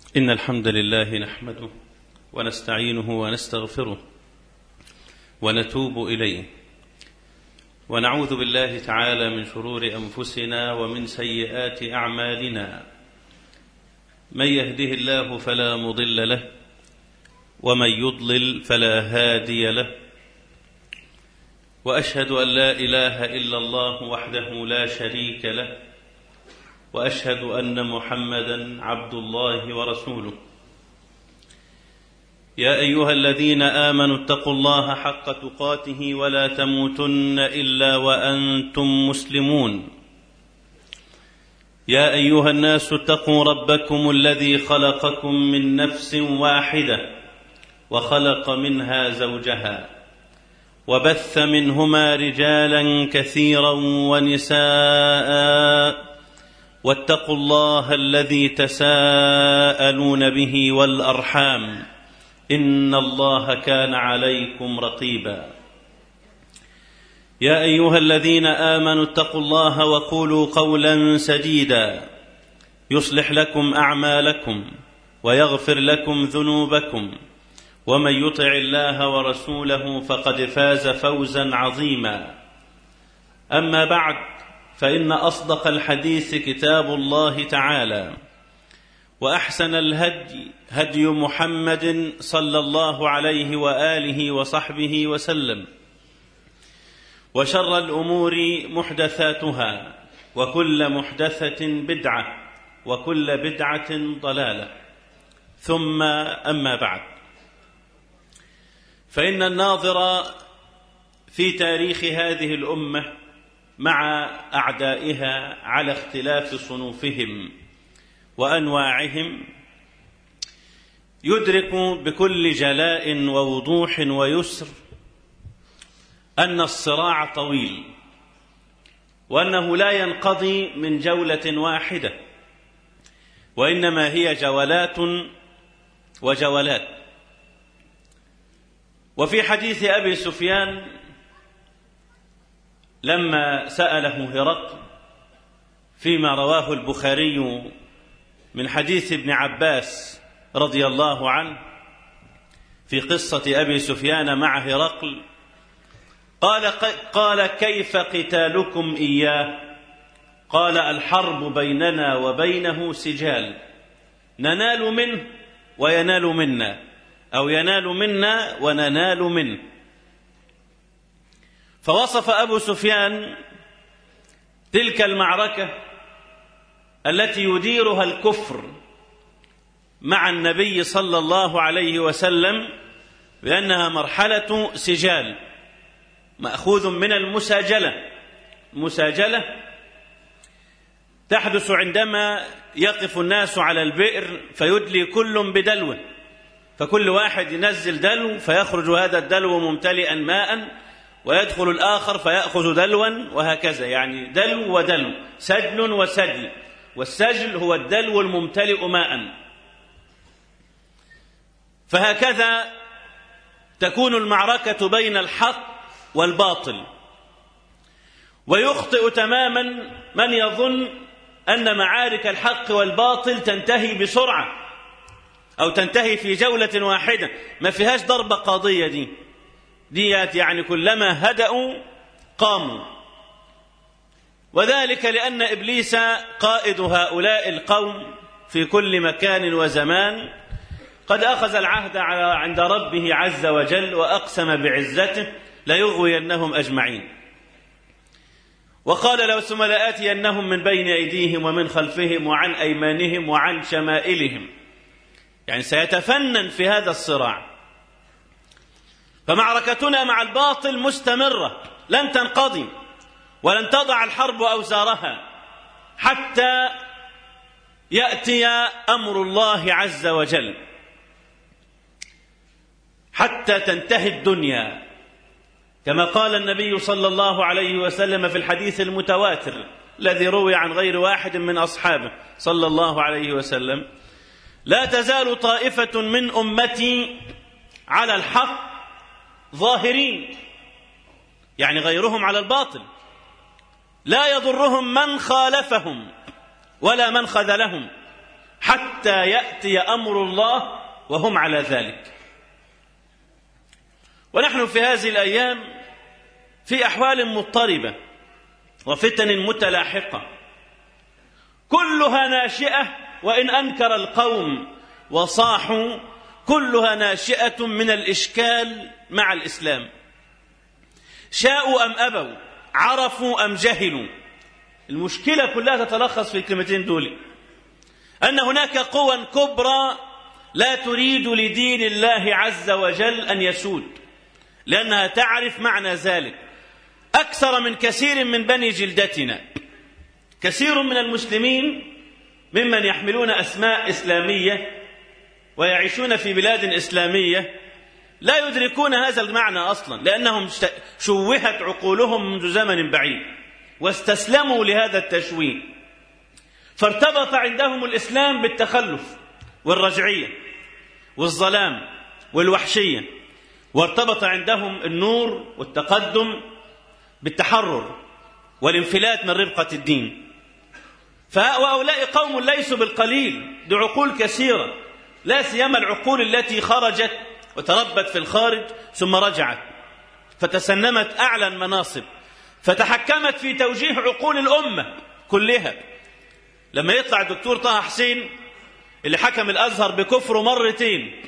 إن الحمد لله نحمده ونستعينه ونستغفره ونتوب إليه ونعوذ بالله تعالى من شرور أنفسنا ومن سيئات أعمالنا من يهده الله فلا مضل له ومن يضلل فلا هادي له واشهد ان لا اله الا الله وحده لا شريك له واشهد ان محمدا عبد الله ورسوله يا ايها الذين امنوا اتقوا الله حق تقاته ولا تموتن الا وانتم مسلمون يا ايها الناس اتقوا ربكم الذي خلقكم من نفس واحده وخلق منها زوجها وبث منهما رجالا كثيرا ونساء واتقوا الله الذي تساءلون به والارحام ان الله كان عليكم رقيبا يا ايها الذين امنوا اتقوا الله وقولوا قولا سديدا يصلح لكم اعمالكم ويغفر لكم ذنوبكم ومن يطع الله ورسوله فقد فاز فوزا عظيما اما بعد فان اصدق الحديث كتاب الله تعالى واحسن الهدي هدي محمد صلى الله عليه واله وصحبه وسلم وشر الامور محدثاتها وكل محدثه بدعه وكل بدعه ضلاله ثم اما بعد فان الناظر في تاريخ هذه الامه مع اعدائها على اختلاف صنوفهم وانواعهم يدرك بكل جلاء ووضوح ويسر ان الصراع طويل وانه لا ينقضي من جوله واحده وانما هي جولات وجولات وفي حديث ابي سفيان لما ساله هرقل فيما رواه البخاري من حديث ابن عباس رضي الله عنه في قصه ابي سفيان مع هرقل قال قال كيف قتالكم اياه قال الحرب بيننا وبينه سجال ننال منه وينال منا او ينال منا وننال منه فوصف ابو سفيان تلك المعركه التي يديرها الكفر مع النبي صلى الله عليه وسلم بانها مرحله سجال ماخوذ من المساجله المساجله تحدث عندما يقف الناس على البئر فيدلي كل بدلو فكل واحد ينزل دلو فيخرج هذا الدلو ممتلئا ماء ويدخل الآخر فيأخذ دلوا وهكذا يعني دلو ودلو سجل وسجل والسجل هو الدلو الممتلئ ماء فهكذا تكون المعركة بين الحق والباطل ويخطئ تماما من يظن أن معارك الحق والباطل تنتهي بسرعة أو تنتهي في جولة واحدة ما فيهاش ضربة قاضية دي ديات يعني كلما هدأوا قاموا وذلك لأن إبليس قائد هؤلاء القوم في كل مكان وزمان قد أخذ العهد على عند ربه عز وجل وأقسم بعزته ليغوينهم أجمعين وقال لو ثم لآتينهم من بين أيديهم ومن خلفهم وعن أيمانهم وعن شمائلهم يعني سيتفنن في هذا الصراع فمعركتنا مع الباطل مستمرة لن تنقضي ولن تضع الحرب أوزارها حتى يأتي أمر الله عز وجل حتى تنتهي الدنيا كما قال النبي صلى الله عليه وسلم في الحديث المتواتر الذي روي عن غير واحد من أصحابه صلى الله عليه وسلم لا تزال طائفة من أمتي على الحق ظاهرين يعني غيرهم على الباطل لا يضرهم من خالفهم ولا من خذلهم حتى يأتي أمر الله وهم على ذلك ونحن في هذه الأيام في أحوال مضطربة وفتن متلاحقة كلها ناشئة وإن أنكر القوم وصاحوا كلها ناشئة من الإشكال مع الإسلام شاءوا أم أبوا عرفوا أم جهلوا المشكلة كلها تتلخص في الكلمتين دول أن هناك قوى كبرى لا تريد لدين الله عز وجل أن يسود لأنها تعرف معنى ذلك أكثر من كثير من بني جلدتنا كثير من المسلمين ممن يحملون أسماء إسلامية ويعيشون في بلاد إسلامية لا يدركون هذا المعنى أصلا لأنهم شوهت عقولهم منذ زمن بعيد واستسلموا لهذا التشويه فارتبط عندهم الإسلام بالتخلف والرجعية والظلام والوحشية وارتبط عندهم النور والتقدم بالتحرر والانفلات من ربقة الدين فهؤلاء قوم ليسوا بالقليل دي عقول كثيرة لا سيما العقول التي خرجت وتربت في الخارج ثم رجعت فتسنمت أعلى المناصب فتحكمت في توجيه عقول الأمة كلها لما يطلع الدكتور طه حسين اللي حكم الأزهر بكفره مرتين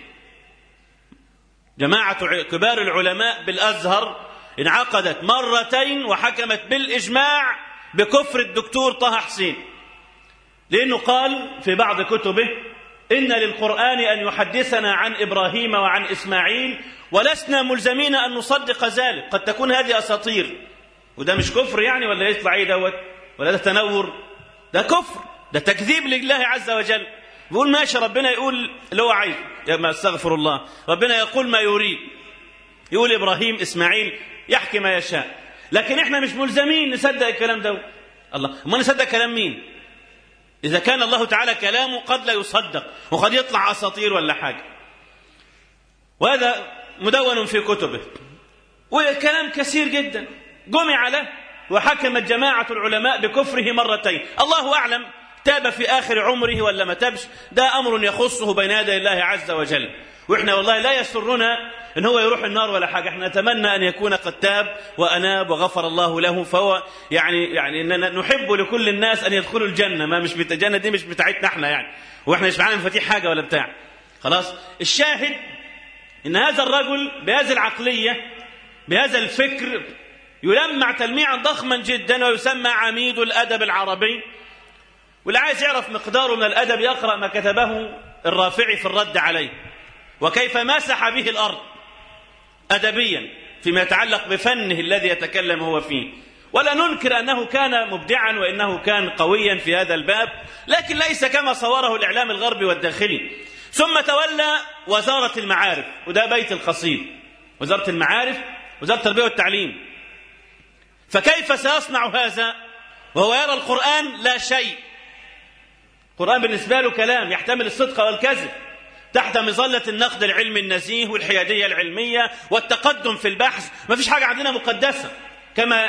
جماعة كبار العلماء بالأزهر انعقدت مرتين وحكمت بالإجماع بكفر الدكتور طه حسين لأنه قال في بعض كتبه إن للقرآن أن يحدثنا عن إبراهيم وعن إسماعيل ولسنا ملزمين أن نصدق ذلك قد تكون هذه أساطير وده مش كفر يعني ولا يطلع ايه دوت ولا ده تنور ده كفر ده تكذيب لله عز وجل بيقول ماشي ربنا يقول اللي هو عايز ما استغفر الله ربنا يقول ما يريد يقول ابراهيم اسماعيل يحكي ما يشاء لكن احنا مش ملزمين نصدق الكلام ده الله ما نصدق كلام مين اذا كان الله تعالى كلامه قد لا يصدق وقد يطلع اساطير ولا حاجه وهذا مدون في كتبه وكلام كثير جدا جمع له وحكمت جماعة العلماء بكفره مرتين الله أعلم تاب في آخر عمره ولا ما تابش ده أمر يخصه بين يدي الله عز وجل وإحنا والله لا يسرنا إن هو يروح النار ولا حاجة إحنا نتمنى أن يكون قد تاب وأناب وغفر الله له فهو يعني يعني إننا نحب لكل الناس أن يدخلوا الجنة ما مش بت... الجنة دي مش بتاعتنا إحنا يعني وإحنا مش معانا مفاتيح حاجة ولا بتاع خلاص الشاهد إن هذا الرجل بهذه العقلية بهذا الفكر يلمع تلميعا ضخما جدا ويسمى عميد الادب العربي واللي عايز يعرف مقداره من الادب يقرا ما كتبه الرافعي في الرد عليه وكيف مسح به الارض ادبيا فيما يتعلق بفنه الذي يتكلم هو فيه ولا ننكر انه كان مبدعا وانه كان قويا في هذا الباب لكن ليس كما صوره الاعلام الغربي والداخلي ثم تولى وزاره المعارف وده بيت القصيد وزاره المعارف وزاره التربيه والتعليم فكيف سيصنع هذا وهو يرى القرآن لا شيء القرآن بالنسبة له كلام يحتمل الصدق والكذب تحت مظلة النقد العلمي النزيه والحيادية العلمية والتقدم في البحث ما فيش حاجة عندنا مقدسة كما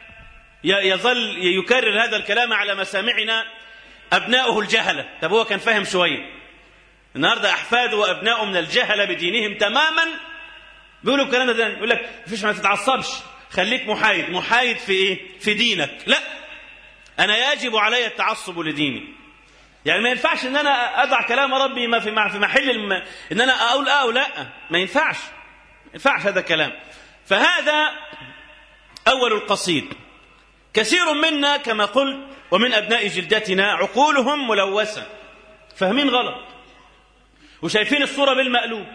يظل يكرر هذا الكلام على مسامعنا أبناؤه الجهلة طب هو كان فاهم شوية النهاردة أحفاده وأبناؤه من الجهلة بدينهم تماما بيقولوا الكلام ده يقول لك مفيش ما تتعصبش خليك محايد محايد في ايه في دينك لا انا يجب علي التعصب لديني يعني ما ينفعش ان انا اضع كلام ربي ما في في محل الم... ان انا اقول اه ولا ما ينفعش ما ينفعش هذا الكلام فهذا اول القصيد كثير منا كما قلت ومن ابناء جلدتنا عقولهم ملوثه فاهمين غلط وشايفين الصوره بالمقلوب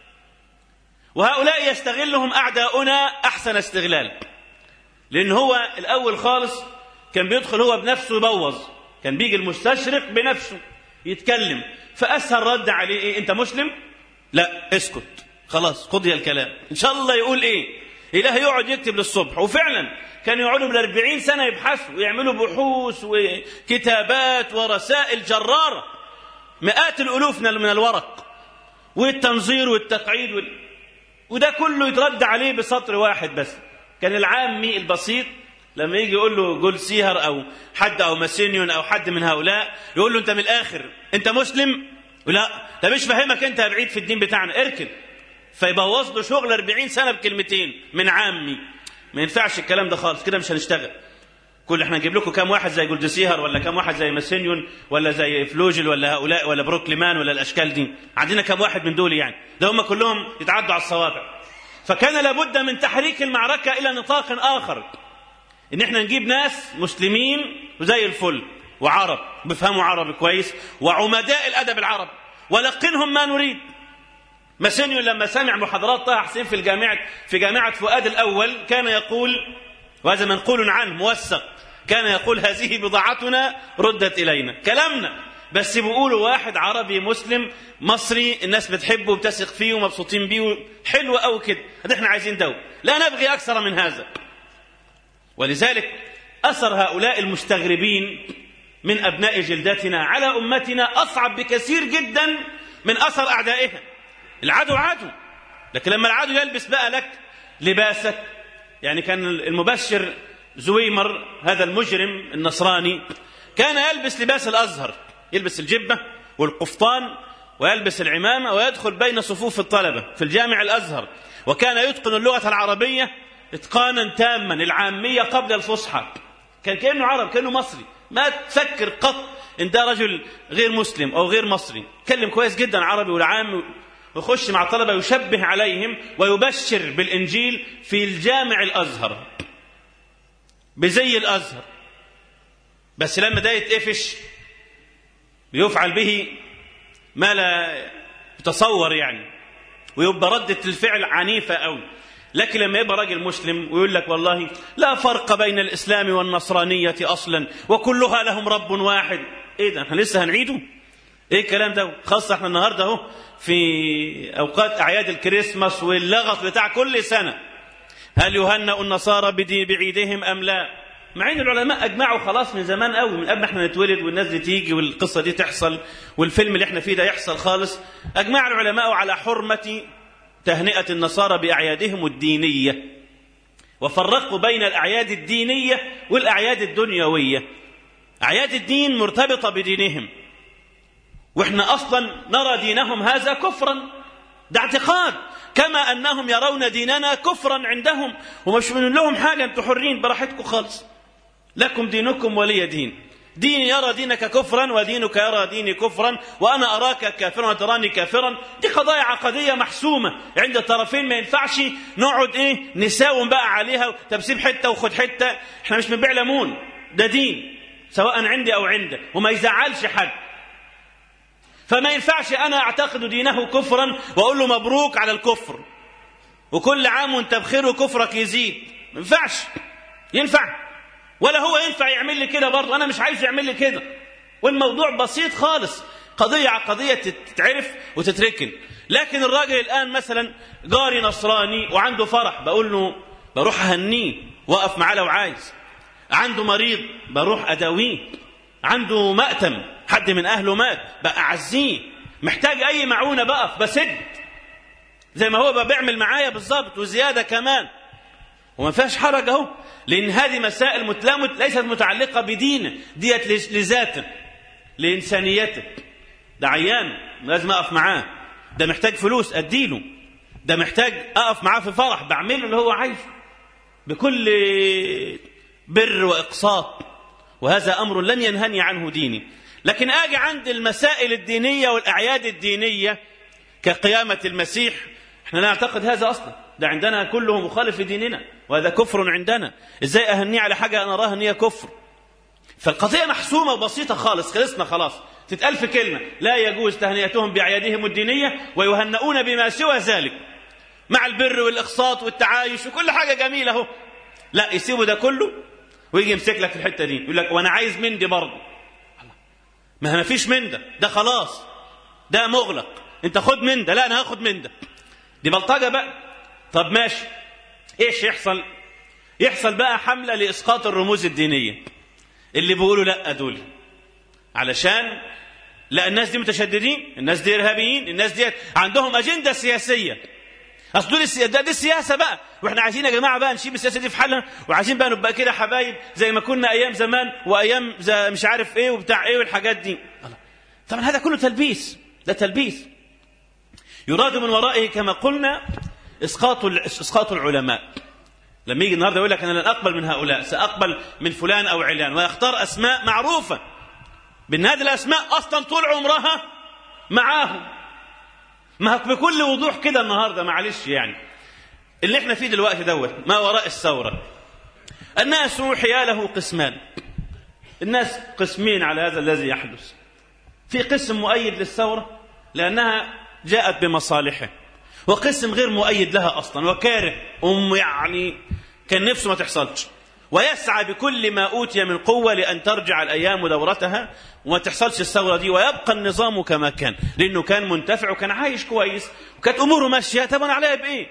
وهؤلاء يستغلهم أعداؤنا أحسن استغلال لأن هو الأول خالص كان بيدخل هو بنفسه يبوظ كان بيجي المستشرق بنفسه يتكلم فأسهل رد عليه إيه أنت مسلم لا اسكت خلاص قضي الكلام إن شاء الله يقول إيه إله يقعد يكتب للصبح وفعلا كانوا يقعدوا بالأربعين سنة يبحثوا ويعملوا بحوث وكتابات ورسائل جرارة مئات الألوف من الورق والتنظير والتقعيد وال... وده كله يترد عليه بسطر واحد بس كان العامي البسيط لما يجي يقول له جول سيهر او حد او ماسينيون او حد من هؤلاء يقول له انت من الاخر انت مسلم لا ده مش فاهمك انت بعيد في الدين بتاعنا اركن فيبوظ له شغل 40 سنه بكلمتين من عامي ما ينفعش الكلام ده خالص كده مش هنشتغل كل احنا نجيب لكم كام واحد زي جولد سيهر ولا كام واحد زي ماسينيون ولا زي فلوجل ولا هؤلاء ولا بروكليمان ولا الاشكال دي عندنا كام واحد من دول يعني ده هم كلهم يتعدوا على الصوابع فكان لابد من تحريك المعركه الى نطاق اخر ان احنا نجيب ناس مسلمين وزي الفل وعرب بيفهموا عربي كويس وعمداء الادب العربي ولقنهم ما نريد ماسينيون لما سمع محاضرات طه حسين في الجامعة في جامعة فؤاد الأول كان يقول وهذا منقول عنه موثق كان يقول هذه بضاعتنا ردت إلينا كلامنا بس بيقولوا واحد عربي مسلم مصري الناس بتحبه وبتثق فيه ومبسوطين بيه حلو أو كده هذا احنا عايزين دو لا نبغي أكثر من هذا ولذلك أثر هؤلاء المستغربين من أبناء جلدتنا على أمتنا أصعب بكثير جدا من أثر أعدائها العدو عدو لكن لما العدو يلبس بقى لك لباسك يعني كان المبشر زويمر هذا المجرم النصراني كان يلبس لباس الازهر يلبس الجبه والقفطان ويلبس العمامه ويدخل بين صفوف الطلبه في الجامع الازهر وكان يتقن اللغه العربيه اتقانا تاما العاميه قبل الفصحى كان كانه عرب كانه مصري ما تفكر قط ان ده رجل غير مسلم او غير مصري كلم كويس جدا عربي والعام ويخش مع الطلبة يشبه عليهم ويبشر بالإنجيل في الجامع الأزهر بزي الأزهر بس لما ده يتقفش بيفعل به ما لا يتصور يعني ويبقى ردة الفعل عنيفة أوي لكن لما يبقى راجل مسلم ويقول لك والله لا فرق بين الإسلام والنصرانية أصلا وكلها لهم رب واحد إيه ده احنا لسه هنعيده ايه الكلام ده خاصة احنا النهاردة اهو في اوقات اعياد الكريسماس واللغط بتاع كل سنة هل يهنأ النصارى بدي بعيدهم ام لا مع ان العلماء اجمعوا خلاص من زمان قوي من قبل ما احنا نتولد والناس دي تيجي والقصة دي تحصل والفيلم اللي احنا فيه ده يحصل خالص اجمع العلماء على حرمة تهنئة النصارى باعيادهم الدينية وفرقوا بين الاعياد الدينية والاعياد الدنيوية اعياد الدين مرتبطة بدينهم واحنا اصلا نرى دينهم هذا كفرا ده اعتقاد كما انهم يرون ديننا كفرا عندهم ومش من لهم حاجه انتوا حرين براحتكم خالص لكم دينكم ولي دين ديني يرى دينك كفرا ودينك يرى ديني كفرا وانا اراك كافرا وتراني كافرا دي قضايا عقديه محسومه عند الطرفين ما ينفعش نقعد ايه نساوم بقى عليها تبسيب حته وخد حته احنا مش بنبيع ليمون ده دين سواء عندي او عندك وما يزعلش حد فما ينفعش انا اعتقد دينه كفرا واقول له مبروك على الكفر وكل عام وانت بخير وكفرك يزيد ما ينفعش ينفع ولا هو ينفع يعمل لي كده برضه انا مش عايز يعمل لي كده والموضوع بسيط خالص قضية عقدية تتعرف وتتركن لكن الراجل الآن مثلا جاري نصراني وعنده فرح بقول له بروح أهنيه وقف معاه لو عايز عنده مريض بروح أداويه عنده مأتم حد من أهله مات بقى أعزيه محتاج أي معونة بقف بسد زي ما هو بقى بيعمل معايا بالظبط وزيادة كمان وما فيهاش حرج أهو لأن هذه مسائل متلامت ليست متعلقة بدينه ديت لذاته لإنسانيته ده عيان لازم أقف معاه ده محتاج فلوس أديله ده محتاج أقف معاه في فرح بعمله اللي هو عايزه بكل بر وإقساط وهذا أمر لن ينهني عنه ديني لكن اجي عند المسائل الدينيه والاعياد الدينيه كقيامه المسيح احنا لا نعتقد هذا اصلا ده عندنا كله مخالف لديننا وهذا كفر عندنا ازاي اهنيه على حاجه انا اراها ان هي كفر فالقضيه محسومه وبسيطه خالص خلصنا خلاص تتقال في كلمه لا يجوز تهنئتهم باعيادهم الدينيه ويهنؤون بما سوى ذلك مع البر والاقساط والتعايش وكل حاجه جميله اهو لا يسيبوا ده كله ويجي يمسك لك في الحته دي يقول لك وانا عايز من دي برضه ما ما فيش من ده ده خلاص ده مغلق انت خد من ده لا انا هاخد من ده دي بلطجه بقى طب ماشي ايش يحصل يحصل بقى حمله لاسقاط الرموز الدينيه اللي بيقولوا لا دول علشان لا الناس دي متشددين الناس دي ارهابيين الناس دي عندهم اجنده سياسيه اصل دول السي... ده دي السياسه بقى واحنا عايزين يا جماعه بقى نشيب السياسه دي في حالها وعايزين بقى نبقى كده حبايب زي ما كنا ايام زمان وايام زي مش عارف ايه وبتاع ايه والحاجات دي طبعا هذا كله تلبيس ده تلبيس يراد من ورائه كما قلنا اسقاط اسقاط العلماء لما يجي النهارده يقول لك انا لن اقبل من هؤلاء ساقبل من فلان او علان ويختار اسماء معروفه بان هذه الاسماء اصلا طول عمرها معاهم ما بكل وضوح كده النهارده معلش يعني اللي احنا فيه دلوقتي دوت ما وراء الثوره الناس حياله قسمان الناس قسمين على هذا الذي يحدث في قسم مؤيد للثوره لانها جاءت بمصالحه وقسم غير مؤيد لها اصلا وكاره ام يعني كان نفسه ما تحصلش ويسعى بكل ما اوتي من قوه لان ترجع الايام دورتها وما تحصلش الثوره دي ويبقى النظام كما كان لانه كان منتفع وكان عايش كويس وكانت اموره ماشيه طب انا عليها بايه؟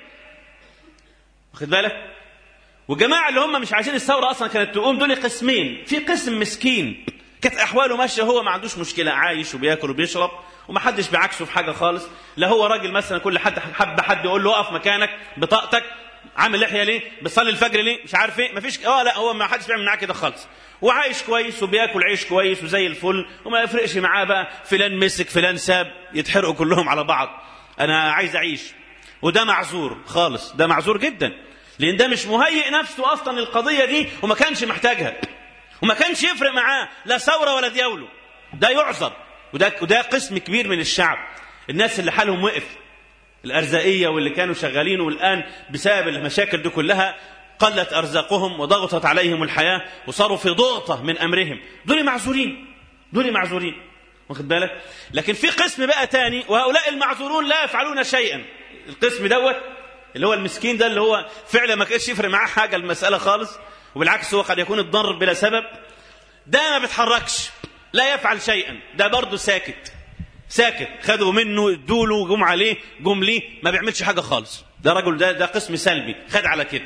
واخد بالك؟ والجماعه اللي هم مش عايزين الثوره اصلا كانت تقوم دول قسمين في قسم مسكين كانت احواله ماشيه هو ما عندوش مشكله عايش وبياكل وبيشرب ومحدش بعكسه في حاجه خالص لا هو راجل مثلا كل حد حب حد يقول له اقف مكانك بطاقتك عامل لحيه ليه بتصلي الفجر ليه مش عارف ايه مفيش اه لا هو ما حدش بيعمل معاه كده خالص وعايش كويس وبياكل عيش كويس وزي الفل وما يفرقش معاه بقى فلان مسك فلان ساب يتحرقوا كلهم على بعض انا عايز اعيش وده معذور خالص ده معذور جدا لان ده مش مهيئ نفسه اصلا للقضيه دي وما كانش محتاجها وما كانش يفرق معاه لا ثوره ولا ديوله ده يعذر وده وده قسم كبير من الشعب الناس اللي حالهم وقف الارزاقيه واللي كانوا شغالين والان بسبب المشاكل دي كلها قلت ارزاقهم وضغطت عليهم الحياه وصاروا في ضغطه من امرهم دول معذورين دول معذورين واخد بالك لكن في قسم بقى تاني وهؤلاء المعذورون لا يفعلون شيئا القسم دوت اللي هو المسكين ده اللي هو فعلا ما كانش يفرق معاه حاجه المساله خالص وبالعكس هو قد يكون اتضرر بلا سبب ده ما بيتحركش لا يفعل شيئا ده برضه ساكت ساكت خدوا منه ادوا له جم عليه جم ليه ما بيعملش حاجه خالص ده رجل ده ده قسم سلبي خد على كده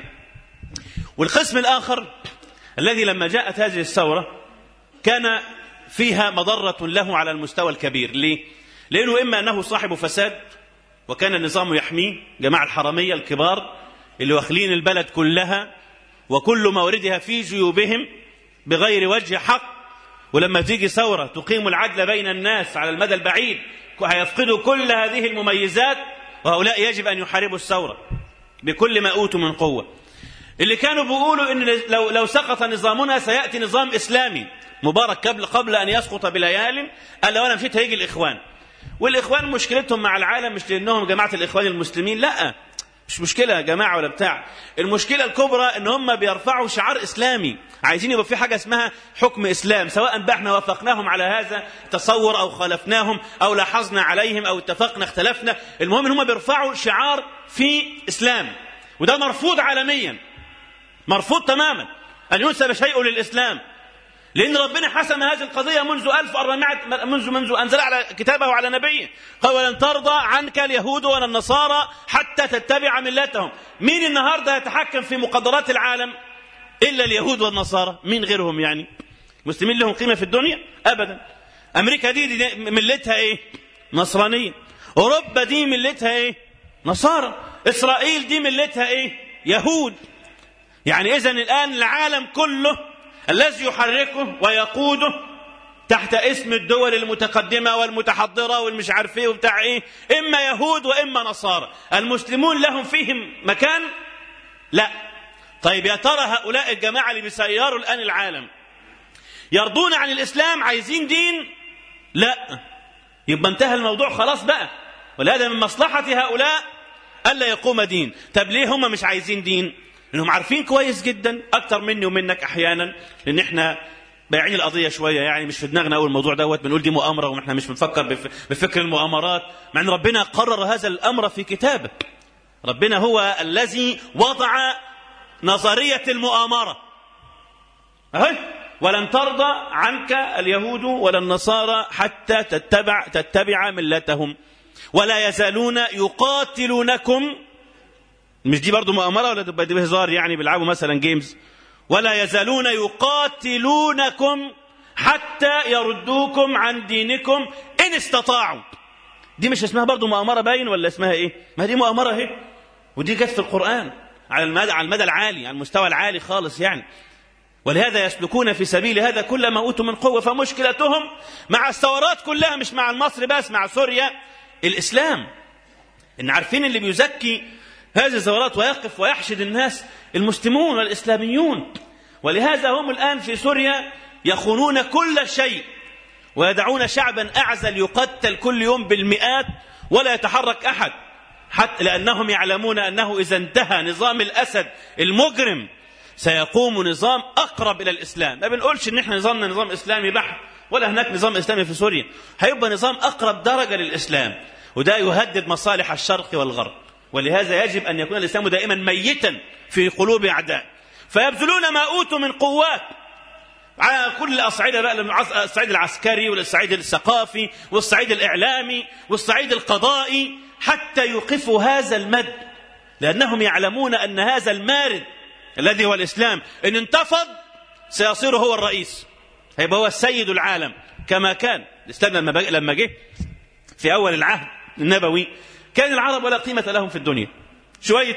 والقسم الاخر الذي لما جاءت هذه الثوره كان فيها مضره له على المستوى الكبير ليه لانه اما انه صاحب فساد وكان النظام يحميه جماعه الحراميه الكبار اللي واخلين البلد كلها وكل موردها في جيوبهم بغير وجه حق ولما تيجي ثورة تقيم العدل بين الناس على المدى البعيد هيفقدوا كل هذه المميزات وهؤلاء يجب أن يحاربوا الثورة بكل ما أوتوا من قوة اللي كانوا بيقولوا إن لو, لو سقط نظامنا سيأتي نظام إسلامي مبارك قبل قبل أن يسقط بليال قال لو أنا مشيت هيجي الإخوان والإخوان مشكلتهم مع العالم مش لأنهم جماعة الإخوان المسلمين لا مش مشكلة يا جماعة ولا بتاع المشكلة الكبرى ان هم بيرفعوا شعار اسلامي عايزين يبقى في حاجة اسمها حكم اسلام سواء بقى احنا وافقناهم على هذا تصور او خالفناهم او لاحظنا عليهم او اتفقنا اختلفنا المهم ان هم بيرفعوا شعار في اسلام وده مرفوض عالميا مرفوض تماما ان ينسب شيء للاسلام لأن ربنا حسم هذه القضية منذ 1400 منذ منذ أنزل على كتابه على نبيه قال ولن ترضى عنك اليهود ولا النصارى حتى تتبع ملتهم مين النهاردة يتحكم في مقدرات العالم إلا اليهود والنصارى مين غيرهم يعني مسلمين لهم قيمة في الدنيا أبدا أمريكا دي, دي ملتها إيه نصرانية أوروبا دي ملتها إيه نصارى إسرائيل دي ملتها إيه يهود يعني إذا الآن العالم كله الذي يحركه ويقوده تحت اسم الدول المتقدمه والمتحضره والمش عارف ايه وبتاع ايه اما يهود واما نصارى المسلمون لهم فيهم مكان لا طيب يا ترى هؤلاء الجماعه اللي بيسيروا الان العالم يرضون عن الاسلام عايزين دين لا يبقى انتهى الموضوع خلاص بقى ولهذا من مصلحه هؤلاء الا يقوم دين طب ليه هم مش عايزين دين انهم عارفين كويس جدا اكتر مني ومنك احيانا لان احنا بايعين القضيه شويه يعني مش في دماغنا اول الموضوع دوت بنقول دي مؤامره واحنا مش بنفكر بفكر المؤامرات مع ان ربنا قرر هذا الامر في كتابه ربنا هو الذي وضع نظريه المؤامره اهي ولن ترضى عنك اليهود ولا النصارى حتى تتبع تتبع ملتهم ولا يزالون يقاتلونكم مش دي برضو مؤامرة ولا تبقى دي بهزار يعني بيلعبوا مثلا جيمز ولا يزالون يقاتلونكم حتى يردوكم عن دينكم إن استطاعوا دي مش اسمها برضو مؤامرة باين ولا اسمها إيه ما دي مؤامرة اهي ودي جت في القرآن على المدى على المدى العالي على المستوى العالي خالص يعني ولهذا يسلكون في سبيل هذا كل ما اوتوا من قوه فمشكلتهم مع الثورات كلها مش مع مصر بس مع سوريا الاسلام ان عارفين اللي بيزكي هذه الثورات ويقف ويحشد الناس المسلمون والاسلاميون ولهذا هم الان في سوريا يخونون كل شيء ويدعون شعبا اعزل يقتل كل يوم بالمئات ولا يتحرك احد حتى لانهم يعلمون انه اذا انتهى نظام الاسد المجرم سيقوم نظام اقرب الى الاسلام ما بنقولش ان احنا نظامنا نظام اسلامي بحت ولا هناك نظام اسلامي في سوريا هيبقى نظام اقرب درجه للاسلام وده يهدد مصالح الشرق والغرب ولهذا يجب ان يكون الاسلام دائما ميتا في قلوب اعداء فيبذلون ما اوتوا من قوات على كل الاصعده بقى الصعيد العسكري والصعيد الثقافي والصعيد الاعلامي والصعيد القضائي حتى يوقفوا هذا المد لانهم يعلمون ان هذا المارد الذي هو الإسلام إن انتفض سيصير هو الرئيس هيبقى هو السيد العالم كما كان الإسلام لما لما جه في أول العهد النبوي كان العرب ولا قيمة لهم في الدنيا شوية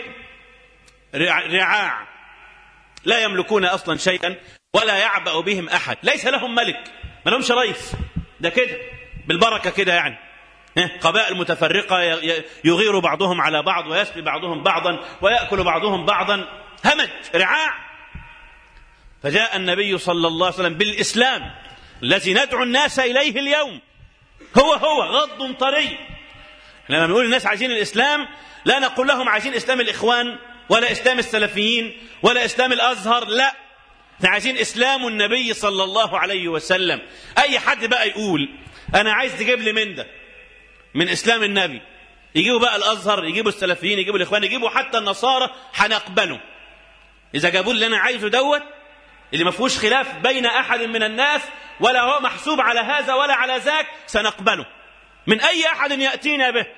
رعاع لا يملكون أصلا شيئا ولا يعبأ بهم أحد ليس لهم ملك ما لهمش رئيس ده كده بالبركة كده يعني قبائل متفرقة يغير بعضهم على بعض ويسبي بعضهم بعضا ويأكل بعضهم بعضا همج رعاع فجاء النبي صلى الله عليه وسلم بالإسلام الذي ندعو الناس إليه اليوم هو هو غض طري لما نقول الناس عايزين الإسلام لا نقول لهم عايزين إسلام الإخوان ولا إسلام السلفيين ولا إسلام الأزهر لا احنا عايزين إسلام النبي صلى الله عليه وسلم أي حد بقى يقول أنا عايز تجيب لي من ده من إسلام النبي يجيبوا بقى الأزهر يجيبوا السلفيين يجيبوا الإخوان يجيبوا حتى النصارى هنقبله إذا جابوا اللي أنا عايزه دوت اللي ما فيهوش خلاف بين أحد من الناس ولا هو محسوب على هذا ولا على ذاك سنقبله من أي أحد يأتينا به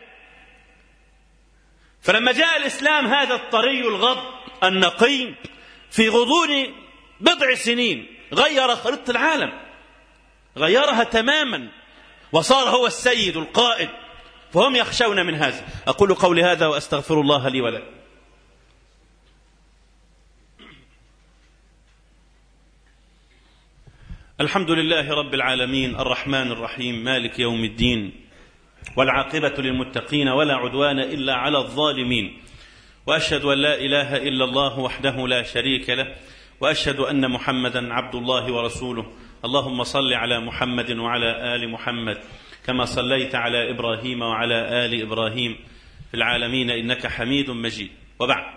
فلما جاء الإسلام هذا الطري الغض النقي في غضون بضع سنين غير خريطة العالم غيرها تماما وصار هو السيد القائد فهم يخشون من هذا أقول قولي هذا وأستغفر الله لي ولكم الحمد لله رب العالمين الرحمن الرحيم مالك يوم الدين والعاقبة للمتقين ولا عدوان إلا على الظالمين وأشهد أن لا إله إلا الله وحده لا شريك له وأشهد أن محمدا عبد الله ورسوله اللهم صل على محمد وعلى آل محمد كما صليت على إبراهيم وعلى آل إبراهيم في العالمين إنك حميد مجيد وبعد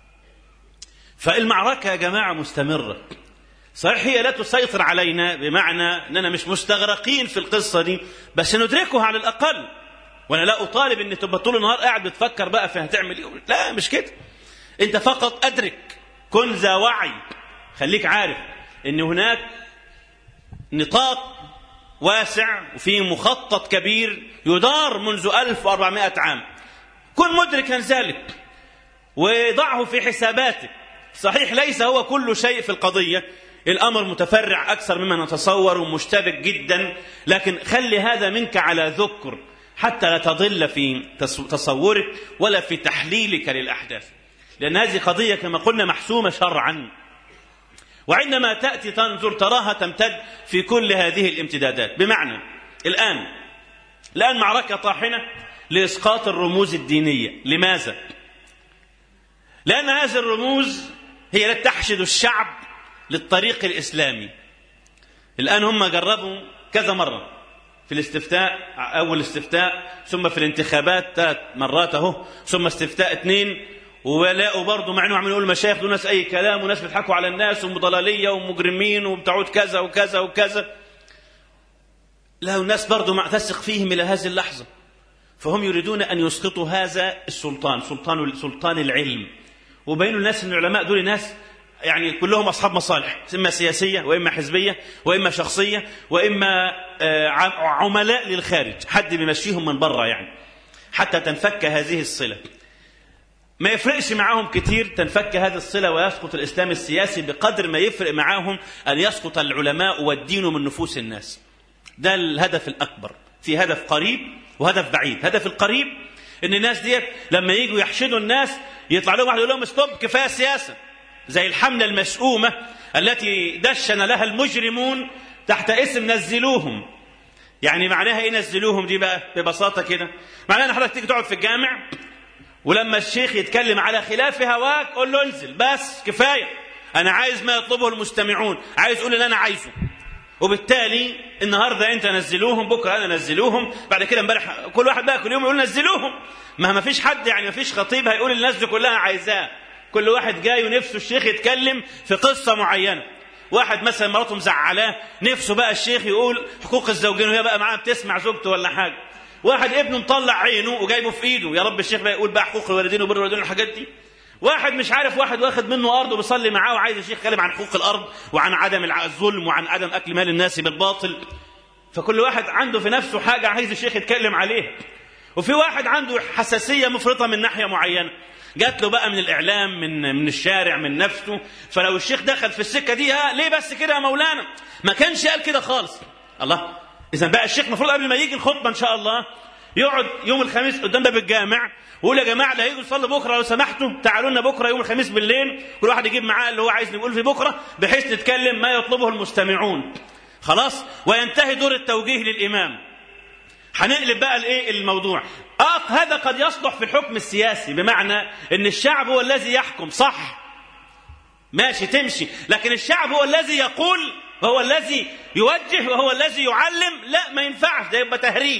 فالمعركة يا جماعة مستمرة صحيح هي لا تسيطر علينا بمعنى اننا مش مستغرقين في القصه دي بس ندركها على الاقل وانا لا اطالب ان تبقى طول النهار قاعد بتفكر بقى في هتعمل ايه لا مش كده انت فقط ادرك كن ذا وعي خليك عارف ان هناك نطاق واسع وفي مخطط كبير يدار منذ 1400 عام كن مدركا ذلك وضعه في حساباتك صحيح ليس هو كل شيء في القضيه الامر متفرع اكثر مما نتصور ومشتبك جدا لكن خلي هذا منك على ذكر حتى لا تضل في تصورك ولا في تحليلك للاحداث لان هذه قضيه كما قلنا محسومه شرعا وعندما تاتي تنظر تراها تمتد في كل هذه الامتدادات بمعنى الان الان معركه طاحنه لاسقاط الرموز الدينيه لماذا لان هذه الرموز هي التي تحشد الشعب للطريق الإسلامي الآن هم جربوا كذا مرة في الاستفتاء أول استفتاء ثم في الانتخابات ثلاث مرات أهو ثم استفتاء اثنين ولاقوا برضه مع انهم عمالين يقولوا المشايخ دول ناس اي كلام وناس بيضحكوا على الناس وضلاليه ومجرمين وبتعود كذا وكذا وكذا لا الناس برضه ما تثق فيهم الى هذه اللحظه فهم يريدون ان يسقطوا هذا السلطان سلطان سلطان العلم وبينوا الناس ان العلماء دول ناس يعني كلهم أصحاب مصالح إما سياسية وإما حزبية وإما شخصية وإما عملاء للخارج حد بيمشيهم من بره يعني حتى تنفك هذه الصلة ما يفرقش معاهم كتير تنفك هذه الصلة ويسقط الإسلام السياسي بقدر ما يفرق معاهم أن يسقط العلماء والدين من نفوس الناس ده الهدف الأكبر في هدف قريب وهدف بعيد هدف القريب ان الناس ديت لما يجوا يحشدوا الناس يطلع لهم واحد يقول لهم ستوب كفايه سياسه زي الحمله المشؤومه التي دشن لها المجرمون تحت اسم نزلوهم يعني معناها ايه نزلوهم دي بقى ببساطه كده معناها ان حضرتك تيجي تقعد في الجامع ولما الشيخ يتكلم على خلاف هواك قول له انزل بس كفايه انا عايز ما يطلبه المستمعون عايز اقول اللي انا عايزه وبالتالي النهارده انت نزلوهم بكره انا نزلوهم بعد كده امبارح كل واحد بقى كل يوم يقول نزلوهم ما ما فيش حد يعني ما فيش خطيب هيقول الناس دي كلها عايزاه كل واحد جاي ونفسه الشيخ يتكلم في قصه معينه واحد مثلا مراته مزعلاه نفسه بقى الشيخ يقول حقوق الزوجين وهي بقى معاه بتسمع زوجته ولا حاجه واحد ابنه مطلع عينه وجايبه في ايده يا رب الشيخ بقى يقول بقى حقوق الوالدين وبر الوالدين والحاجات دي واحد مش عارف واحد واخد منه ارض وبيصلي معاه وعايز الشيخ يتكلم عن حقوق الارض وعن عدم الظلم وعن عدم اكل مال الناس بالباطل فكل واحد عنده في نفسه حاجه عايز الشيخ يتكلم عليها وفي واحد عنده حساسيه مفرطه من ناحيه معينه جات له بقى من الاعلام من من الشارع من نفسه فلو الشيخ دخل في السكه دي ها ليه بس كده يا مولانا ما كانش قال كده خالص الله اذا بقى الشيخ المفروض قبل ما يجي الخطبه ان شاء الله يقعد يوم الخميس قدام باب الجامع ويقول يا جماعه اللي هيجوا يصلوا بكره لو سمحتوا تعالوا لنا بكره يوم الخميس بالليل كل واحد يجيب معاه اللي هو عايز نقول في بكره بحيث نتكلم ما يطلبه المستمعون خلاص وينتهي دور التوجيه للامام هنقلب بقى الايه الموضوع اه هذا قد يصلح في الحكم السياسي بمعنى ان الشعب هو الذي يحكم صح ماشي تمشي لكن الشعب هو الذي يقول وهو الذي يوجه وهو الذي يعلم لا ما ينفعش ده يبقى تهريج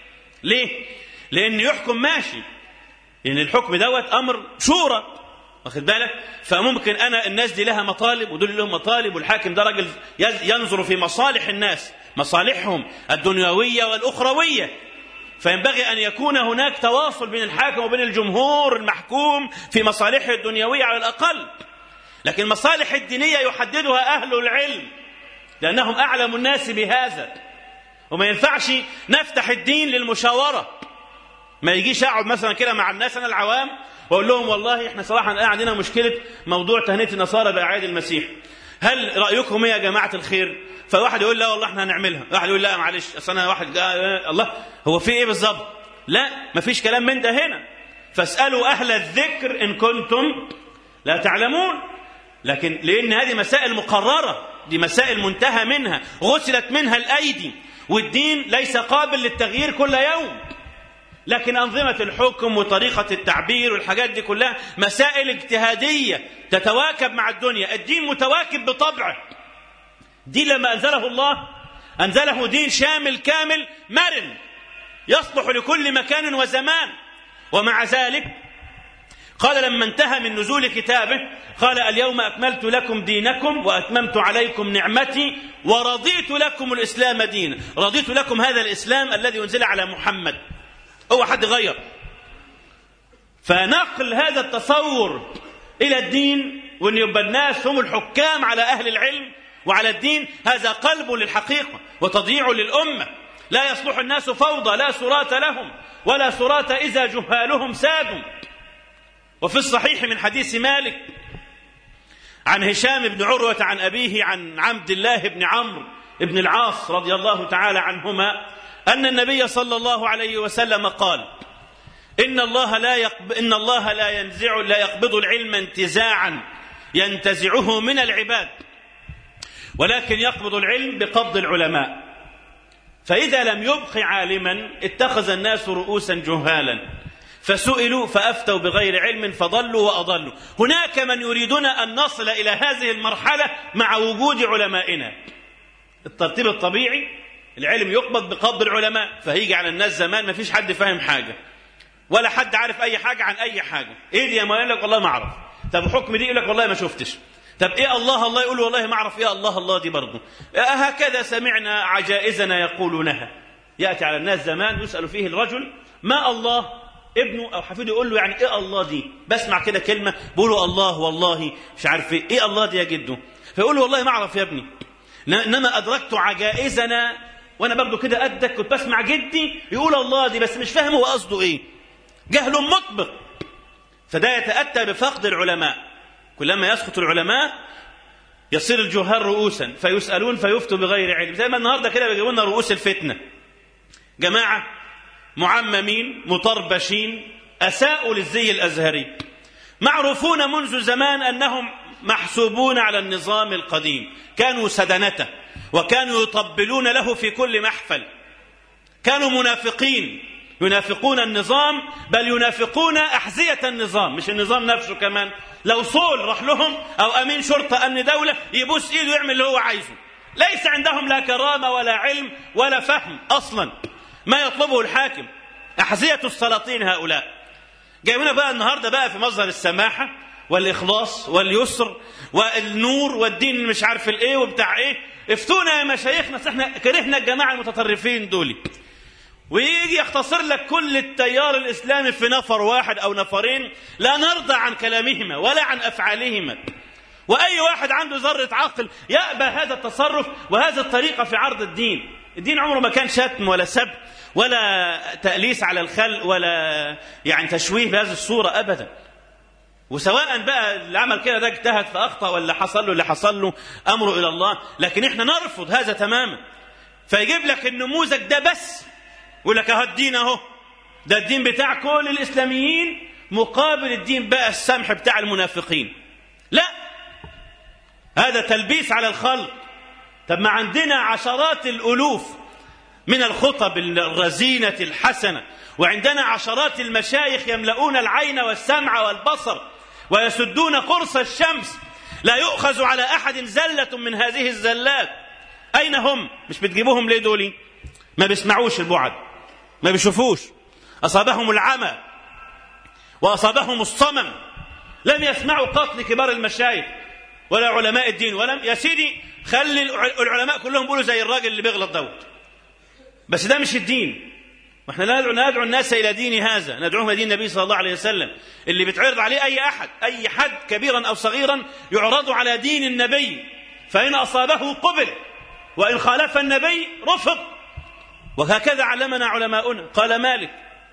ليه لان يحكم ماشي لان الحكم دوت امر شورى واخد بالك فممكن انا الناس دي لها مطالب ودول لهم مطالب والحاكم ده راجل ينظر في مصالح الناس مصالحهم الدنيويه والاخرويه فينبغي ان يكون هناك تواصل بين الحاكم وبين الجمهور المحكوم في مصالحه الدنيويه على الاقل لكن المصالح الدينيه يحددها اهل العلم لانهم اعلم الناس بهذا وما ينفعش نفتح الدين للمشاوره ما يجيش اقعد مثلا كده مع الناس انا العوام واقول لهم والله احنا صراحه عندنا مشكله موضوع تهنئه النصارى باعياد المسيح هل رايكم ايه يا جماعه الخير فواحد يقول لا والله احنا هنعملها واحد يقول لا معلش اصل انا واحد آه الله هو في ايه بالظبط لا مفيش كلام من ده هنا فاسالوا اهل الذكر ان كنتم لا تعلمون لكن لان هذه مسائل مقرره دي مسائل منتهى منها غسلت منها الايدي والدين ليس قابل للتغيير كل يوم لكن أنظمة الحكم وطريقة التعبير والحاجات دي كلها مسائل اجتهادية تتواكب مع الدنيا الدين متواكب بطبعه دين لما أنزله الله أنزله دين شامل كامل مرن يصلح لكل مكان وزمان ومع ذلك قال لما انتهى من نزول كتابه قال اليوم أكملت لكم دينكم وأتممت عليكم نعمتي ورضيت لكم الإسلام دينا رضيت لكم هذا الإسلام الذي أنزل على محمد هو حد غير فنقل هذا التصور إلى الدين وأن يبقى الناس هم الحكام على أهل العلم وعلى الدين هذا قلب للحقيقة وتضييع للأمة لا يصلح الناس فوضى لا سرات لهم ولا سرات إذا جهالهم سادوا وفي الصحيح من حديث مالك عن هشام بن عروة عن أبيه عن عبد الله بن عمرو بن العاص رضي الله تعالى عنهما أن النبي صلى الله عليه وسلم قال إن الله لا يقب... إن الله لا ينزع لا يقبض العلم انتزاعا ينتزعه من العباد ولكن يقبض العلم بقبض العلماء فإذا لم يبق عالما اتخذ الناس رؤوسا جهالا فسئلوا فأفتوا بغير علم فضلوا وأضلوا هناك من يريدون أن نصل إلى هذه المرحلة مع وجود علمائنا الترتيب الطبيعي العلم يقبض بقبض العلماء فهيجي على الناس زمان ما فيش حد فاهم حاجة ولا حد عارف أي حاجة عن أي حاجة إيه دي يا مولانا لك والله ما أعرف طب حكم دي يقول لك والله ما شفتش طب ايه الله الله يقول والله ما اعرف ايه الله الله دي برضه هكذا سمعنا عجائزنا يقولونها ياتي على الناس زمان يسال فيه الرجل ما الله ابنه او حفيده يقول له يعني ايه الله دي بسمع كده كلمه بيقولوا الله والله مش عارف ايه ايه الله دي يا جده فيقول له والله ما اعرف يا ابني انما ادركت عجائزنا وانا برضه كده قدك كنت بسمع جدي يقول الله دي بس مش فاهم هو قصده ايه جهل مطبق فده يتاتى بفقد العلماء كلما يسقط العلماء يصير الجهال رؤوسا فيسالون فيفتوا بغير علم زي ما النهارده كده بيجيبوا لنا رؤوس الفتنه جماعه معممين مطربشين اساءوا للزي الازهري معروفون منذ زمان أنهم محسوبون على النظام القديم كانوا سدنته وكانوا يطبلون له في كل محفل كانوا منافقين ينافقون النظام بل ينافقون أحذية النظام مش النظام نفسه كمان لو صول راح لهم أو أمين شرطة أمن دولة يبوس إيده ويعمل اللي هو عايزه ليس عندهم لا كرامة ولا علم ولا فهم أصلا ما يطلبه الحاكم أحذية السلاطين هؤلاء جايبنا بقى النهاردة بقى في مظهر السماحة والإخلاص واليسر والنور والدين مش عارف الإيه وبتاع إيه افتونا يا مشايخنا احنا كرهنا الجماعة المتطرفين دول ويجي يختصر لك كل التيار الإسلامي في نفر واحد أو نفرين لا نرضى عن كلامهما ولا عن أفعالهما وأي واحد عنده ذرة عقل يأبى هذا التصرف وهذه الطريقة في عرض الدين الدين عمره ما كان شتم ولا سب ولا تأليس على الخلق ولا يعني تشويه بهذه الصورة أبدا وسواء بقى اللي عمل كده ده اجتهد فأخطأ ولا حصل له اللي حصل له أمره إلى الله لكن احنا نرفض هذا تماما فيجيب لك النموذج ده بس يقول لك اهو الدين اهو ده الدين بتاع كل الاسلاميين مقابل الدين بقى السمح بتاع المنافقين لا هذا تلبيس على الخلق طب ما عندنا عشرات الالوف من الخطب الرزينه الحسنه وعندنا عشرات المشايخ يملؤون العين والسمع والبصر ويسدون قرص الشمس لا يؤخذ على احد زله من هذه الزلات اين هم مش بتجيبوهم ليه دولي ما بيسمعوش البعد ما بيشوفوش أصابهم العمى وأصابهم الصمم لم يسمعوا قتل كبار المشايخ ولا علماء الدين ولم يا سيدي خلي العلماء كلهم بيقولوا زي الراجل اللي بيغلط دوت بس ده مش الدين واحنا لا ندعو, ندعو الناس الى دين هذا ندعوهم الى دين النبي صلى الله عليه وسلم اللي بيتعرض عليه اي احد اي حد كبيرا او صغيرا يعرض على دين النبي فان اصابه قبل وان خالف النبي رفض وهكذا علمنا علماؤنا قال مالك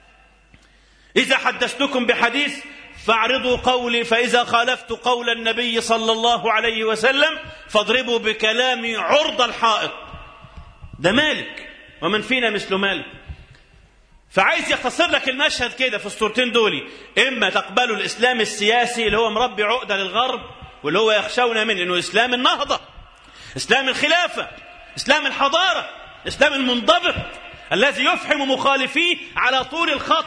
إذا حدثتكم بحديث فاعرضوا قولي فإذا خالفت قول النبي صلى الله عليه وسلم فاضربوا بكلامي عرض الحائط ده مالك ومن فينا مثل مالك فعايز يختصر لك المشهد كده في الصورتين دول إما تقبلوا الإسلام السياسي اللي هو مربي عقدة للغرب واللي هو يخشون منه إنه إسلام النهضة إسلام الخلافة إسلام الحضارة الإسلام المنضبط الذي يفحم مخالفيه على طول الخط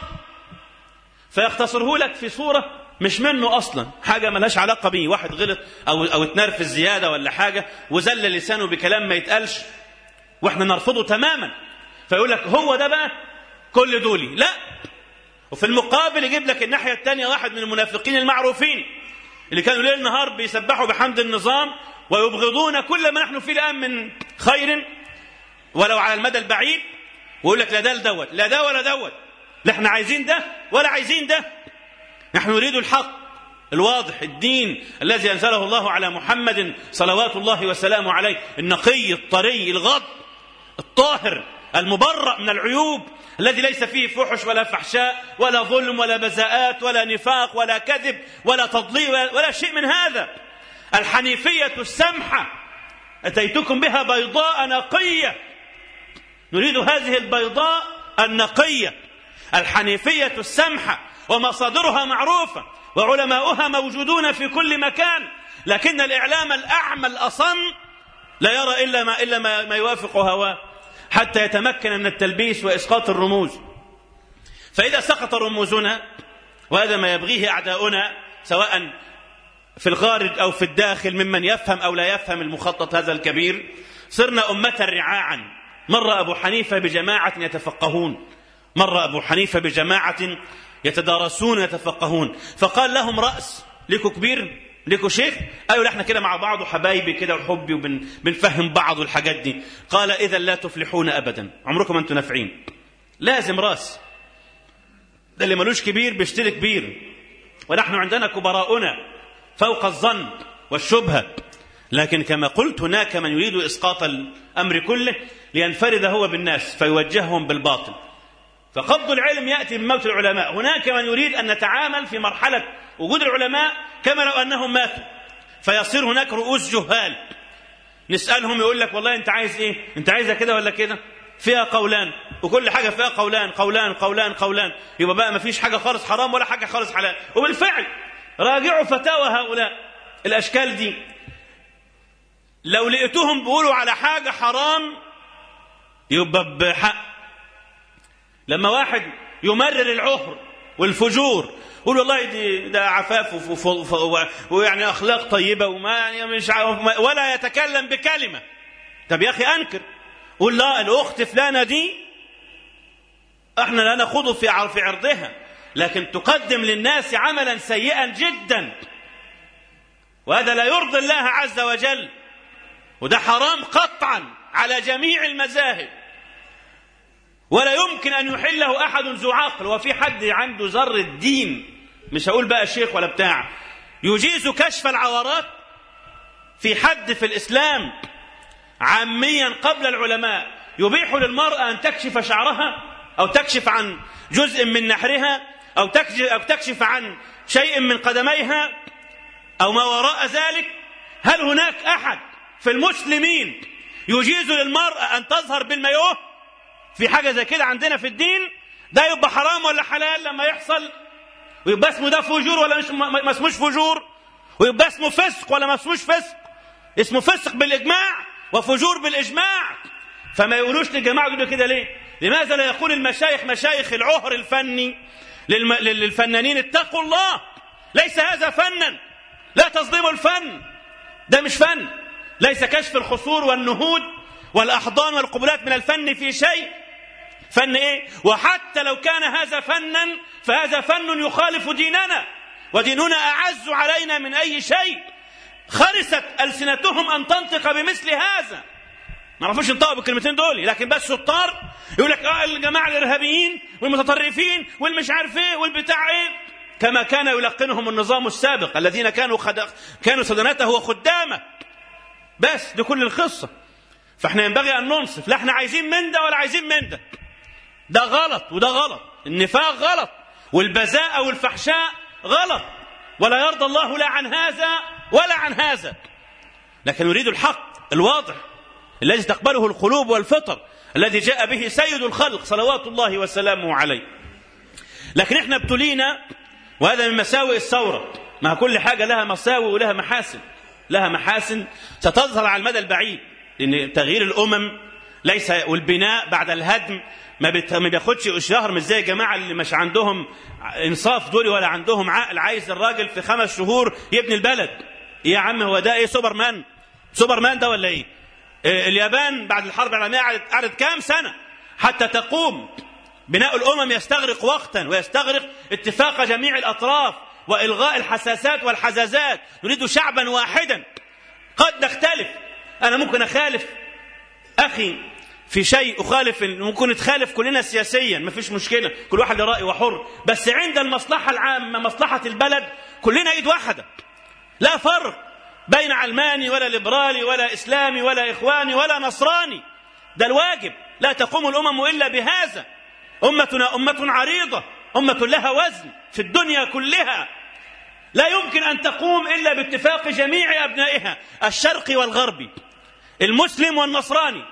فيختصره لك في صورة مش منه أصلا حاجة ملهاش علاقة بيه واحد غلط أو, أو اتنرفز زيادة ولا حاجة وزل لسانه بكلام ما يتقالش واحنا نرفضه تماما فيقول لك هو ده بقى كل دولي لا وفي المقابل يجيب لك الناحية الثانية واحد من المنافقين المعروفين اللي كانوا ليل نهار بيسبحوا بحمد النظام ويبغضون كل ما نحن فيه الآن من خير ولو على المدى البعيد ويقول لك لا ده دوت لا ده ولا دوت لا احنا عايزين ده ولا عايزين ده نحن نريد الحق الواضح الدين الذي انزله الله على محمد صلوات الله وسلامه عليه النقي الطري الغض الطاهر المبرأ من العيوب الذي ليس فيه فحش ولا فحشاء ولا ظلم ولا بزاءات ولا نفاق ولا كذب ولا تضليل ولا شيء من هذا الحنيفية السمحة أتيتكم بها بيضاء نقية نريد هذه البيضاء النقية الحنيفية السمحة ومصادرها معروفة وعلماؤها موجودون في كل مكان لكن الإعلام الأعمى الأصم لا يرى إلا ما إلا ما, ما يوافق هواه حتى يتمكن من التلبيس وإسقاط الرموز فإذا سقط رموزنا وهذا ما يبغيه أعداؤنا سواء في الخارج أو في الداخل ممن يفهم أو لا يفهم المخطط هذا الكبير صرنا أمة رعاعا مر أبو حنيفة بجماعة يتفقهون مر أبو حنيفة بجماعة يتدارسون يتفقهون فقال لهم رأس ليكوا كبير ليكوا شيخ قالوا احنا كده مع بعض وحبايبي كده وحبي وبنفهم بعض والحاجات دي قال إذا لا تفلحون أبدا عمركم أنتم نافعين لازم راس ده اللي ملوش كبير بيشتري كبير ونحن عندنا كبراؤنا فوق الظن والشبهة لكن كما قلت هناك من يريد إسقاط الأمر كله لينفرد هو بالناس فيوجههم بالباطل فقبض العلم يأتي من موت العلماء هناك من يريد أن نتعامل في مرحلة وجود العلماء كما لو أنهم ماتوا فيصير هناك رؤوس جهال نسألهم يقول لك والله أنت عايز إيه أنت عايزها كده ولا كده فيها قولان وكل حاجة فيها قولان قولان قولان قولان يبقى بقى ما فيش حاجة خالص حرام ولا حاجة خالص حلال وبالفعل راجعوا فتاوى هؤلاء الأشكال دي لو لقيتهم بيقولوا على حاجة حرام يبقى بحق لما واحد يمرر العهر والفجور يقول والله دي ده عفاف ويعني اخلاق طيبه وما يعني مش ولا يتكلم بكلمه طب يا اخي انكر قول لا الاخت فلانه دي احنا لا نخوض في في عرضها لكن تقدم للناس عملا سيئا جدا وهذا لا يرضي الله عز وجل وده حرام قطعا على جميع المذاهب ولا يمكن ان يحله احد ذو عقل وفي حد عنده ذره دين مش هقول بقى شيخ ولا بتاع يجيز كشف العورات في حد في الاسلام عاميا قبل العلماء يبيح للمراه ان تكشف شعرها او تكشف عن جزء من نحرها او تكشف, أو تكشف عن شيء من قدميها او ما وراء ذلك هل هناك احد في المسلمين يجيز للمراه ان تظهر بالمايوه في حاجه زي كده عندنا في الدين ده يبقى حرام ولا حلال لما يحصل ويبقى اسمه ده فجور ولا مش ما اسموش فجور ويبقى اسمه فسق ولا ما اسموش فسق اسمه فسق بالاجماع وفجور بالاجماع فما يقولوش للجماعه يقولوا كده ليه لماذا لا يقول المشايخ مشايخ العهر الفني للم... للفنانين اتقوا الله ليس هذا فنا لا تظلموا الفن ده مش فن ليس كشف الخصور والنهود والأحضان والقبلات من الفن في شيء فن ايه وحتى لو كان هذا فنا فهذا فن يخالف ديننا وديننا اعز علينا من اي شيء خرست السنتهم ان تنطق بمثل هذا ما عرفوش ينطقوا بالكلمتين دول لكن بس شطار يقول لك اه الجماعه الارهابيين والمتطرفين والمش عارف ايه والبتاع ايه كما كان يلقنهم النظام السابق الذين كانوا خد... كانوا سدنته وخدامه بس دي كل القصه فاحنا ينبغي ان ننصف لا احنا عايزين من ده ولا عايزين من ده ده غلط وده غلط النفاق غلط والبذاءة والفحشاء غلط ولا يرضى الله لا عن هذا ولا عن هذا لكن يريد الحق الواضح الذي تقبله القلوب والفطر الذي جاء به سيد الخلق صلوات الله وسلامه عليه لكن احنا ابتلينا وهذا من مساوئ الثورة مع كل حاجة لها مساوئ ولها محاسن لها محاسن ستظهر على المدى البعيد لأن تغيير الأمم ليس والبناء بعد الهدم ما ما بياخدش شهر مش زي الجماعه اللي مش عندهم انصاف دول ولا عندهم عقل عايز الراجل في خمس شهور يبني البلد يا عم هو ده ايه سوبر مان سوبر مان ده ولا ايه اليابان بعد الحرب العالميه قعدت قعدت كام سنه حتى تقوم بناء الامم يستغرق وقتا ويستغرق اتفاق جميع الاطراف والغاء الحساسات والحزازات نريد شعبا واحدا قد نختلف انا ممكن اخالف اخي في شيء أخالف ممكن نتخالف كلنا سياسيا ما فيش مشكلة كل واحد له رأي وحر بس عند المصلحة العامة مصلحة البلد كلنا إيد واحدة لا فرق بين علماني ولا ليبرالي ولا إسلامي ولا إخواني ولا نصراني ده الواجب لا تقوم الأمم إلا بهذا أمتنا أمة عريضة أمة لها وزن في الدنيا كلها لا يمكن أن تقوم إلا باتفاق جميع أبنائها الشرقي والغربي المسلم والنصراني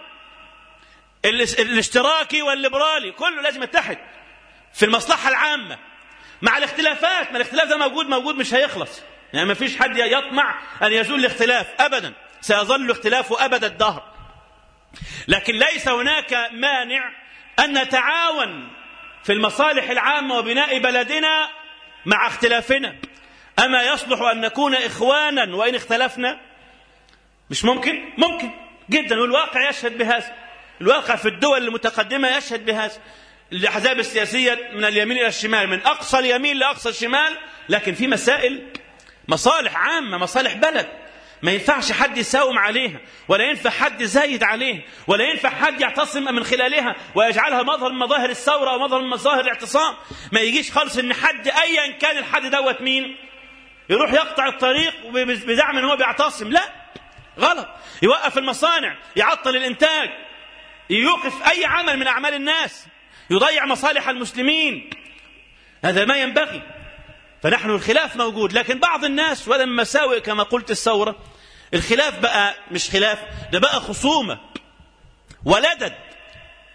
الاشتراكي والليبرالي كله لازم يتحد في المصلحة العامة مع الاختلافات ما الاختلاف ده موجود موجود مش هيخلص يعني ما فيش حد يطمع أن يزول الاختلاف أبدا سيظل الاختلاف أبد الدهر لكن ليس هناك مانع أن نتعاون في المصالح العامة وبناء بلدنا مع اختلافنا أما يصلح أن نكون إخوانا وإن اختلفنا مش ممكن ممكن جدا والواقع يشهد بهذا الواقع في الدول المتقدمة يشهد بهذا الأحزاب السياسية من اليمين إلى الشمال من أقصى اليمين لأقصى الشمال لكن في مسائل مصالح عامة مصالح بلد ما ينفعش حد يساوم عليها ولا ينفع حد زايد عليها ولا ينفع حد يعتصم من خلالها ويجعلها مظهر من مظاهر الثورة ومظهر من مظاهر الاعتصام ما يجيش خالص ان حد ايا كان الحد دوت مين يروح يقطع الطريق بدعم ان هو بيعتصم لا غلط يوقف المصانع يعطل الانتاج يوقف أي عمل من أعمال الناس يضيع مصالح المسلمين هذا ما ينبغي فنحن الخلاف موجود لكن بعض الناس ولا مساوئ كما قلت الثورة الخلاف بقى مش خلاف ده بقى خصومة ولدد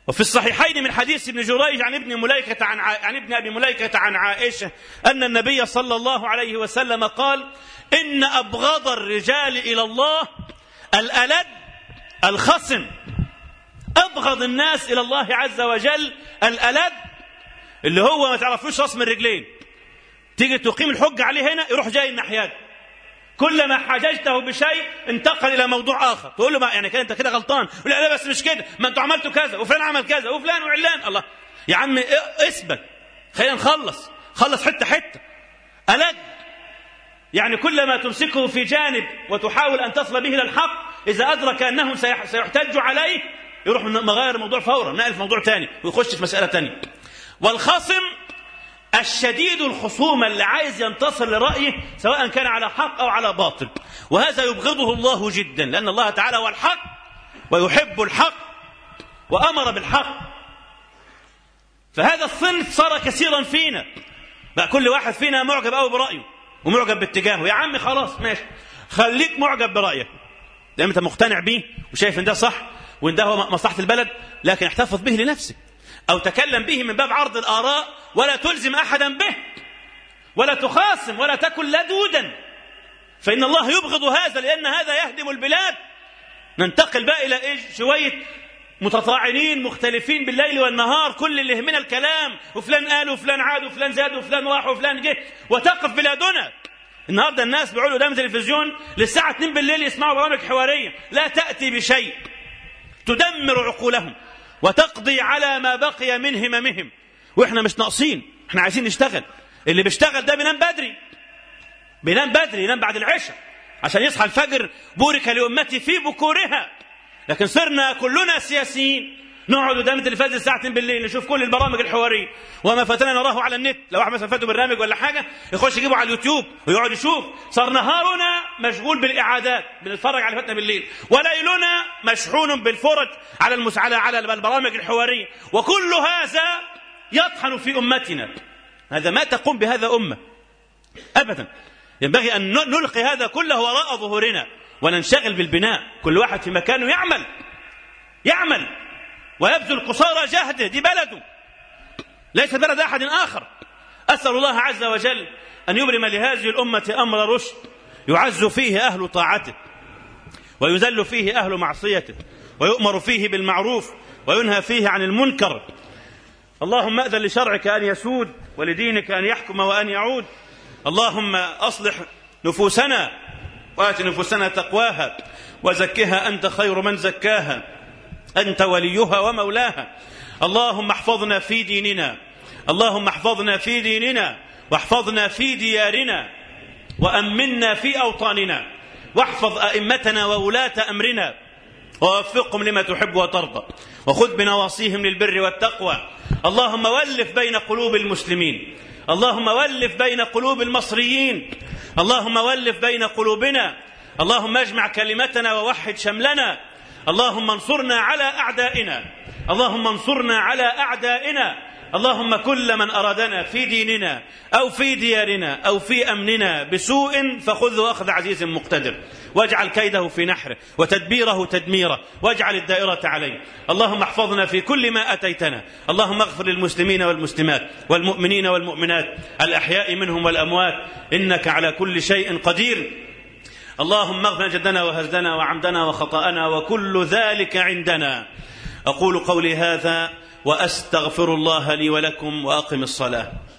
وفي الصحيحين من حديث ابن جريج عن ابن مليكة عن, ع... عن ابن أبي مليكة عن عائشة أن النبي صلى الله عليه وسلم قال إن أبغض الرجال إلى الله الألد الخصم أبغض الناس إلى الله عز وجل الألد اللي هو ما تعرفوش راس من رجلين تيجي تقيم الحجة عليه هنا يروح جاي الناحية كلما حججته بشيء انتقل الى موضوع اخر تقول له ما يعني كده انت كده غلطان لا لا بس مش كده ما انتوا عملتوا كذا وفلان عمل كذا وفلان وعلان الله يا عم اثبت خلينا نخلص خلص حته حته ألد يعني كلما تمسكه في جانب وتحاول ان تصل به الى الحق اذا ادرك انه سيحتج عليه يروح مغير الموضوع فورا نقل في موضوع ثاني ويخش في مساله ثانيه والخصم الشديد الخصومة اللي عايز ينتصر لرأيه سواء كان على حق أو على باطل وهذا يبغضه الله جدا لأن الله تعالى هو الحق ويحب الحق وأمر بالحق فهذا الصنف صار كثيرا فينا بقى كل واحد فينا معجب أو برأيه ومعجب باتجاهه يا عم خلاص ماشي خليك معجب برأيك لأن أنت مقتنع بيه وشايف إن ده صح وإن ده هو مصلحة البلد لكن احتفظ به لنفسك أو تكلم به من باب عرض الآراء ولا تلزم أحدا به ولا تخاصم ولا تكن لدودا فإن الله يبغض هذا لأن هذا يهدم البلاد ننتقل بقى إلى إيه شوية متطاعنين مختلفين بالليل والنهار كل اللي يهمنا الكلام وفلان قال وفلان عاد وفلان زاد وفلان راح وفلان جه وتقف بلادنا النهارده الناس بيقعدوا قدام التلفزيون للساعة 2 بالليل يسمعوا برامج حوارية لا تأتي بشيء تدمر عقولهم وتقضي على ما بقي من هممهم واحنا مش ناقصين احنا عايزين نشتغل اللي بيشتغل ده بينام بدري بينام بدري ينام بعد العشاء عشان يصحى الفجر بورك لأمتي في بكورها لكن صرنا كلنا سياسيين نقعد قدام التلفاز الساعة 2 بالليل نشوف كل البرامج الحوارية وما فاتنا نراه على النت لو واحد مثلا فاته برنامج ولا حاجة يخش يجيبه على اليوتيوب ويقعد يشوف صار نهارنا مشغول بالإعادات بنتفرج على فاتنا بالليل وليلنا مشحون بالفرج على المس... على على البرامج الحوارية وكل هذا يطحن في أمتنا هذا ما تقوم بهذا أمة أبدا ينبغي أن نلقي هذا كله وراء ظهورنا وننشغل بالبناء كل واحد في مكانه يعمل يعمل ويبذل قصارى جهده دي بلده ليس بلد أحد آخر أسأل الله عز وجل أن يبرم لهذه الأمة أمر رشد يعز فيه أهل طاعته ويذل فيه أهل معصيته ويؤمر فيه بالمعروف وينهى فيه عن المنكر اللهم أذن لشرعك أن يسود ولدينك أن يحكم وأن يعود اللهم أصلح نفوسنا وآت نفوسنا تقواها وزكها أنت خير من زكاها أنت وليها ومولاها اللهم احفظنا في ديننا اللهم احفظنا في ديننا واحفظنا في ديارنا وأمنا في أوطاننا واحفظ أئمتنا وولاة أمرنا ووفقهم لما تحب وترضى وخذ بنواصيهم للبر والتقوى اللهم ولف بين قلوب المسلمين اللهم ولف بين قلوب المصريين اللهم ولف بين قلوبنا اللهم اجمع كلمتنا ووحد شملنا اللهم انصرنا على اعدائنا اللهم انصرنا على اعدائنا اللهم كل من ارادنا في ديننا او في ديارنا او في امننا بسوء فخذه اخذ عزيز مقتدر واجعل كيده في نحره وتدبيره تدميره واجعل الدائره عليه اللهم احفظنا في كل ما اتيتنا اللهم اغفر للمسلمين والمسلمات والمؤمنين والمؤمنات الاحياء منهم والاموات انك على كل شيء قدير اللهم اغفر جدنا وهزنا وعمدنا وخطانا وكل ذلك عندنا اقول قولي هذا واستغفر الله لي ولكم واقم الصلاه